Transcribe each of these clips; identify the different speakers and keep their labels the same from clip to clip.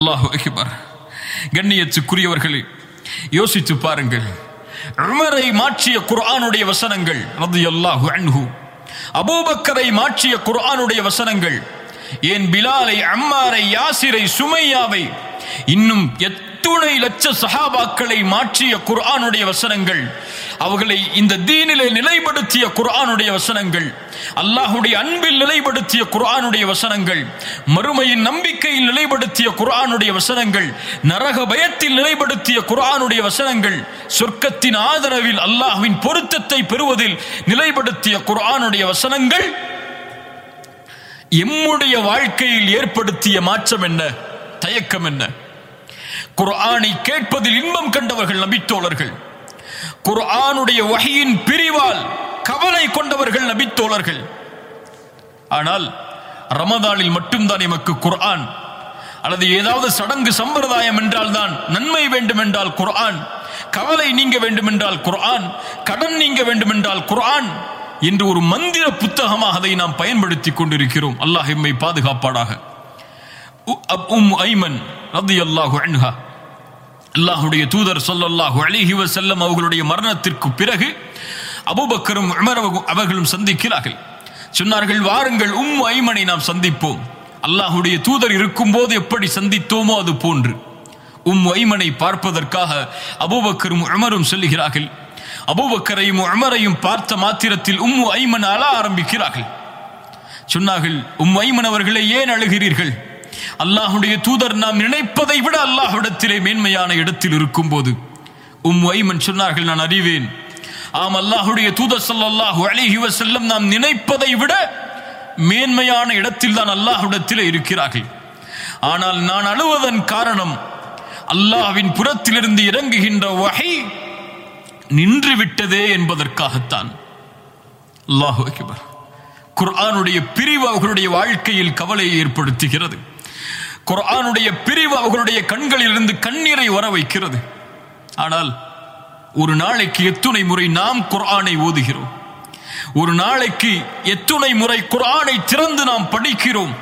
Speaker 1: அல்லாஹ் அக்பர் கண்ணியத்துக்குரியவர்களே யோசித்து பாருங்கள் உமரை மாற்றிய குர்ஆனுடைய வசனங்கள் ரலியல்லாஹு அன்ஹு அபூபக்கரை மாற்றிய குர்ஆனுடைய வசனங்கள் ஏன் பிலாலை அம்மாரை யாசிரை சுமையாவை இன்னும் எத்துணை லட்ச சஹாபாக்களை மாற்றிய குர்ஆனுடைய வசனங்கள் அவர்களை இந்த தீனிலே நிலைப்படுத்திய குர்ஆனுடைய வசனங்கள் அல்லாஹுடைய அன்பில் நிலைப்படுத்திய குர்ஆனுடைய வசனங்கள் மறுமையின் நம்பிக்கையில் நிலைப்படுத்திய குர்ஆனுடைய வசனங்கள் நரக பயத்தில் நிலைப்படுத்திய குர்ஆனுடைய வசனங்கள் சொர்க்கத்தின் ஆதரவில் அல்லாஹ்வின் பொருத்தத்தை பெறுவதில் நிலைப்படுத்திய குர்ஆனுடைய வசனங்கள் எம்முடைய வாழ்க்கையில் ஏற்படுத்திய மாற்றம் என்ன தயக்கம் என்ன குர்ஆனை கேட்பதில் இன்பம் கண்டவர்கள் நபித்தோழர்கள் குர்ஆனுடைய வகையின் பிரிவால் கவலை கொண்டவர்கள் நபித்தோழர்கள் ஆனால் ரமதானில் மட்டும்தான் எமக்கு குர்ஆன் அல்லது ஏதாவது சடங்கு சம்பிரதாயம் என்றால் தான் நன்மை வேண்டும் என்றால் குர்ஆன் கவலை நீங்க வேண்டும் என்றால் குர்ஆன் கடன் நீங்க வேண்டும் என்றால் குர்ஆன் என்று ஒரு மந்திர புத்தகமாக அதை நாம் பயன்படுத்திக் கொண்டிருக்கிறோம் அல்லாஹ் எம்மை பாதுகாப்பாடாக உ- அப் உம் ஐமன் ரலியல்லாஹு அன்ஹா அல்லாஹுடைய தூதர் ஸல்லல்லாஹு அலைஹி வஸல்லம் அவர்களுடைய மரணத்திற்கு பிறகு அபூபக்கரும் உமர் அவ- அவர்களும் சந்திக்கிறார்கள் சொன்னார்கள் வாருங்கள் உம் ஐமனை நாம் சந்திப்போம் அல்லாஹுடைய தூதர் இருக்கும்போது எப்படி சந்தித்தோமோ அது போன்று உம் ஐமனை பார்ப்பதற்காக அபூபக்கரும் உமரும் செல்லுகிறார்கள் அபூபக்கரையும் உமரையும் பார்த்த மாத்திரத்தில் உம்மு ஐமன் அழ ஆரம்பிக்கிறார்கள் சொன்னார்கள் உம் ஐமன் அவர்களே ஏன் அழுகிறீர்கள் அல்லாஹுடைய தூதர் நாம் நினைப்பதை விட அல்லாஹ்விடத்திலே மேன்மையான இடத்தில் இருக்கும்போது உம் ஐமன் சொன்னார்கள் நான் அறிவேன் ஆம் அல்லாஹுடைய தூதர் ஸல்லல்லாஹு அலைஹி வஸல்லம் நாம் நினைப்பதை விட மேன்மையான இடத்தில் தான் அல்லாஹ்விடத்திலே இருக்கிறார்கள் ஆனால் நான் அழுவதன் காரணம் அல்லாஹ்வின் புறத்திலிருந்து இறங்குகின்ற வகை நின்று விட்டதே என்பதற்காகத்தான் அல்லாஹு அக்பர் குர்ஆனுடைய பிரிவு அவர்களுடைய வாழ்க்கையில் கவலையை ஏற்படுத்துகிறது குர்ஆனுடைய பிரிவு அவர்களுடைய கண்களிலிருந்து கண்ணீரை வர வைக்கிறது ஆனால் ஒரு நாளைக்கு எத்துணை முறை நாம் குர்ஆனை ஓதுகிறோம் ஒரு நாளைக்கு எத்துணை முறை குர்ஆனை திறந்து நாம் படிக்கிறோம்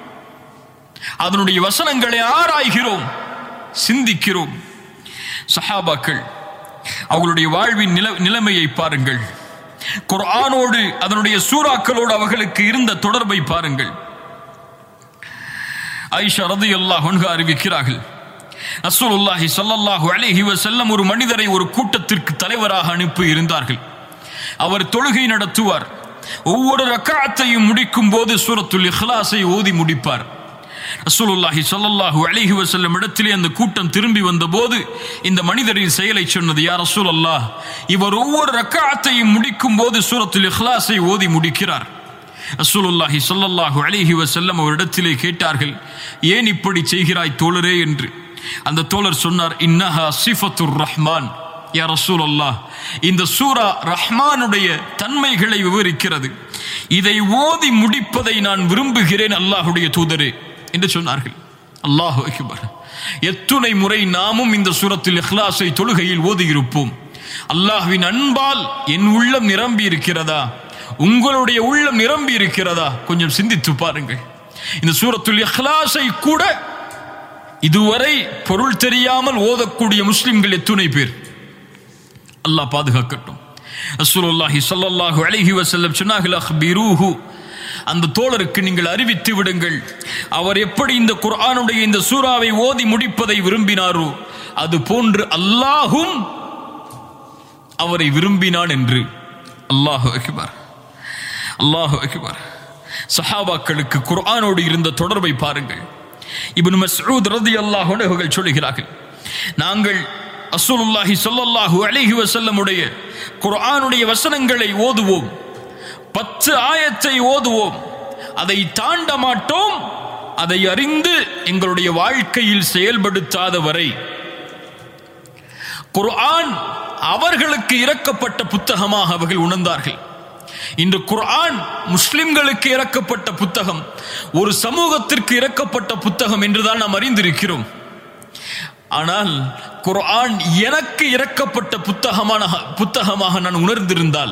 Speaker 1: அதனுடைய வசனங்களை ஆராய்கிறோம் சிந்திக்கிறோம் சஹாபாக்கள் அவர்களுடைய வாழ்வின் நில நிலைமையை பாருங்கள் குர்ஆனோடு அதனுடைய சூறாக்களோடு அவர்களுக்கு இருந்த தொடர்பை பாருங்கள் ஐஷா ரதியல்லாஹு அன்ஹா அறிவிக்கிறார்கள் ரசூலுல்லாஹி ஸல்லல்லாஹு அலைஹி வஸல்லம் ஒரு மனிதரை ஒரு கூட்டத்திற்கு தலைவராக அனுப்பி இருந்தார்கள் அவர் தொழுகை நடத்துவார் ஒவ்வொரு ரக்காத்தையும் முடிக்கும் போது சூரத்துல் இஹ்லாஸை ஓதி முடிப்பார் ரசூலுல்லாஹி ஸல்லல்லாஹு அலைஹி வஸல்லம் இடத்திலே அந்த கூட்டம் திரும்பி வந்தபோது இந்த மனிதரின் செயலை சொன்னது யா ரசூலல்லாஹ் இவர் ஒவ்வொரு ரக்காத்தையும் முடிக்கும் போது சூரத்துல் இஹ்லாஸை ஓதி முடிக்கிறார் ரசூலுல்லாஹி ஸல்லல்லாஹு அலைஹி வஸல்லம் அவரிடத்திலே கேட்டார்கள் ஏன் இப்படி செய்கிறாய் தோழரே என்று அந்த தோழர் சொன்னார் இன்னஹா சிஃபத்துர் ரஹ்மான் யா ரசூலல்லாஹ் இந்த சூரா ரஹ்மானுடைய தன்மைகளை விவரிக்கிறது இதை ஓதி முடிப்பதை நான் விரும்புகிறேன் அல்லாஹுடைய தூதரே என்று சொன்னார்கள் அல்லாஹு அக்பர் எத்துணை முறை நாமும் இந்த சூரத்தில் இஹ்லாஸை தொழுகையில் ஓதியிருப்போம் அல்லாஹ்வின் அன்பால் என் உள்ளம் நிரம்பி இருக்கிறதா உங்களுடைய உள்ளம் நிரம்பி இருக்கிறதா கொஞ்சம் சிந்தித்து பாருங்கள் இந்த சூரத்துல் இஹ்லாஸை கூட இதுவரை பொருள் தெரியாமல் ஓதக்கூடிய முஸ்லிம்கள் எத்துணை பேர் அல்லாஹ் பாதுகாக்கட்டும் ரசூலுல்லாஹி ஸல்லல்லாஹு அலைஹி வஸல்லம் சொன்னார்கள் அக்பிரூஹு அந்த தோழருக்கு நீங்கள் அறிவித்து விடுங்கள் அவர் எப்படி இந்த குர்ஆனுடைய இந்த சூறாவை ஓதி முடிப்பதை விரும்பினாரோ அது போன்று அல்லாஹும் அவரை விரும்பினான் என்று அல்லாஹு அக்பர் அல்லாஹு அக்பர் சஹாபாக்களுக்கு குர்ஆனோடு இருந்த தொடர்பை பாருங்கள் இப்னு மஸ்ஊத் ரலியல்லாஹு அன்ஹு அவர்கள் சொல்கிறார்கள் நாங்கள் ரசூலுல்லாஹி ஸல்லல்லாஹு அலைஹி வஸல்லமுடைய குர்ஆனுடைய வசனங்களை ஓதுவோம் பத்து ஆயத்தை ஓதுவோம் அதை தாண்ட மாட்டோம் அதை அறிந்து எங்களுடைய வாழ்க்கையில் செயல்படுத்தாத வரை குர்ஆன் அவர்களுக்கு இறக்கப்பட்ட புத்தகமாக அவர்கள் உணர்ந்தார்கள் இன்று குர்ஆன் முஸ்லிம்களுக்கு இறக்கப்பட்ட புத்தகம் ஒரு சமூகத்திற்கு இறக்கப்பட்ட புத்தகம் என்றுதான் நாம் அறிந்திருக்கிறோம் ஆனால் குர்ஆன் எனக்கு இறக்கப்பட்ட புத்தகமான புத்தகமாக நான் உணர்ந்திருந்தால்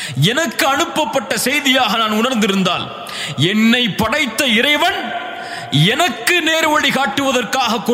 Speaker 1: எனக்கு அனுப்பப்பட்ட செய்தியாக நான் உணர்ந்திருந்தால் என்னை படைத்த இறைவன் எனக்கு நேர் வழி காட்டுவதற்காக